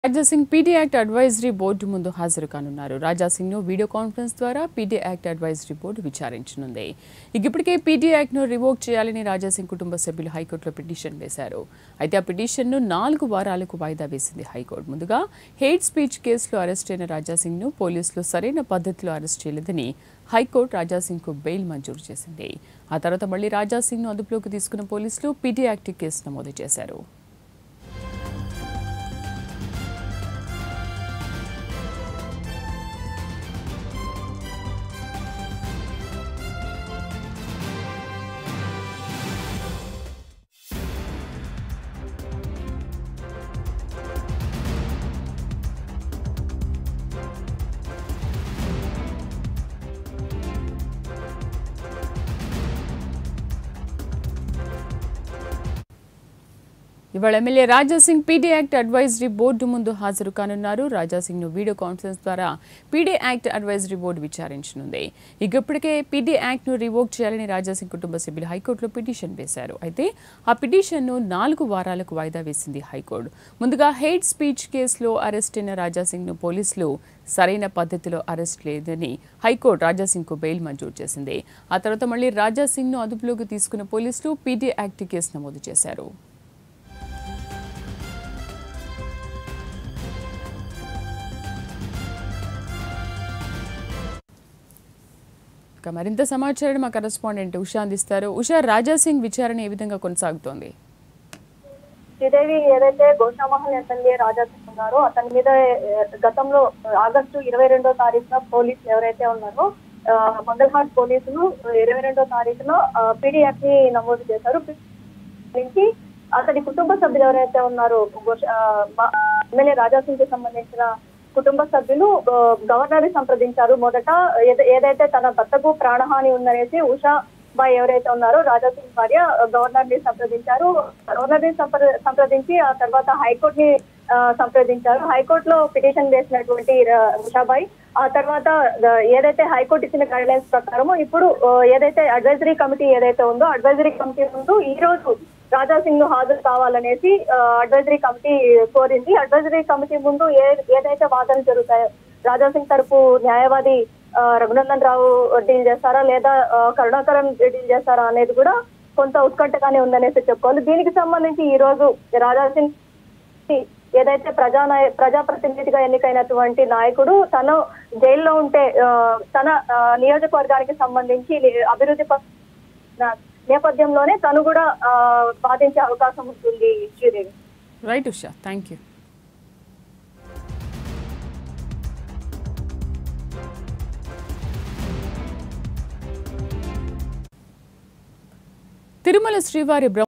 రాజా Singh PD act advisory board ముందు హాజరు కానున్నారు రాజా సింగ్ ను వీడియో కాన్ఫరెన్స్ ద్వారా పీడీ యాక్ట్ అడ్వైజరీ బోర్డు విచారించనుంది ఇక ఇప్పటికే పీడీ యాక్ట్ ను రివోక్ చేయాలని రాజా సింగ్ కుటుంబ సభ్యులు హైకోర్టులో పిటిషన్ వేశారు అయితే ఆ పిటిషన్ ను నాలుగు వారాలకు వాయిదా వేసింది హైకోర్టు ముందుగా హేట్ స్పీచ్ కేసులో అరెస్ట్ అయిన రాజా సింగ్ ను పోలీసులు సరైన పద్ధతిలో అరెస్ట్ చేయలేదని హైకోర్టు రాజా సింగ్ కు బెయిల్ మంజూరు చేసింది ఆ తర్వాత మళ్లీ రాజా సింగ్ ను అదుపులోకి తీసుకున్న పోలీసులు పీడీ యాక్ట్ కేసు నమోదు చేశారు ఇవాళ MLA Raja Singh PD act advisory board ముందు హాజరు కానున్నారు రాజాసింగ్ ను వీడియో కాన్ఫరెన్స్ ద్వారా పీడీ యాక్ట్ అడ్వైజరీ బోర్డు విచారించనుంది ఇక ఇప్పటికే పీడీ యాక్ట్ ను రివోక్ చేయాలని రాజాసింగ్ కుటుంబ సభ్యులు హైకోర్టులో పిటిషన్ వేశారు అయితే ఆ పిటిషన్ ను నాలుగు వారాలకు వాయిదా వేసింది హైకోర్టు ముందుగా హెయిట్ స్పీచ్ కేసులో అరెస్ట్ అయిన రాజాసింగ్ ను పోలీసులు సరైన పద్ధతిలో అరెస్ట్ లేదని హైకోర్టు రాజాసింగ్ కు బెయిల్ మంజూరు చేసింది ఆ తర్వాత మళ్ళీ రాజాసింగ్ ను అదుపులోకి తీసుకున్న పోలీసులు పీడీ యాక్ట్ కేసు నమోదు చేశారు ఇక మరింత సమాచారం మా కరెస్పాండెంట్ ఉషా అందిస్తారు ఉషా రాజా సింగ్ విచారణ ఏ విధంగా కొనసాగుతోంది శ్రీదేవి ఏదైతే గోషామహల్ ఎమ్మెల్యే రాజా సింగ్ ఉన్నారో అతని మీద ఏ, గతంలో ఆగస్టు ఇరవై రెండో తారీఖున పోలీసులు ఎవరైతే ఉన్నారో ఆ, మంగళహాట్ పోలీసులు ఇరవై రెండో తారీఖున పీడిఎఫ్ ని నమోదు చేశారు నుంచి అతని కుటుంబ సభ్యులు ఎవరైతే ఉన్నారో గోష- ఆ, మా- ఎమ్మెల్యే రాజా సింగ్ కి సంబంధించిన కుటుంబ సభ్యులు ఆ, గవర్నర్ ని సంప్రదించారు మొదట ఏద- ఏదైతే తన భర్తకు ప్రాణహాని ఉందనేసి ఉషా బాయ్ ఎవరైతే ఉన్నారో రాజా సింగ్ భార్య ఆ, గవర్నర్ ని సంప్రదించారు గవర్నర్ ని సంప్ర- సంప్రదించి ఆ తర్వాత హైకోర్టు ని ఆ, సంప్రదించారు హైకోర్టులో పిటిషన్ వేసినటువంటి ఆ, ఉషాబాయ్ ఆ తర్వాత ఆ, ఏదైతే హైకోర్టు ఇచ్చిన గైడ్ లైన్స్ ప్రకారము ఇప్పుడు ఆ, ఏదైతే అడ్వైజరీ కమిటీ ఏదైతే ఉందో అడ్వైజరీ కమిటీ ముందు ఈ రోజు రాజా సింగ్ ను హాజరు కావాలనేసి ఆ, అడ్వైజరీ కమిటీ కోరింది అడ్వైజరీ కమిటీ ముందు ఏ ఏదైతే వాదనలు జరుగుతాయో రాజా సింగ్ తరపు న్యాయవాది ఆ, రఘునందన్ రావు డీల్ చేస్తారా లేదా ఆ, కరుణాకరన్ డీల్ చేస్తారా అనేది కూడా కొంత ఉత్కంఠగానే ఉందనేసి చెప్పుకోవాలి దీనికి సంబంధించి ఈ రోజు రాజా సింగ్ ఏదైతే ప్రజా నాయ- ప్రజాప్రతినిధిగా ఎన్నికైనటువంటి నాయకుడు తను జైల్లో ఉంటే ఆ, తన ఆ, నియోజకవర్గానికి సంబంధించి అభివృద్ధి ప- నా- నేపథ్యంలోనే తను కూడా ఆ, వాదించే అవకాశం ఉంటుంది Sridevi right Usha thank you Tirumala శ్రీవారి బ్రహ్మ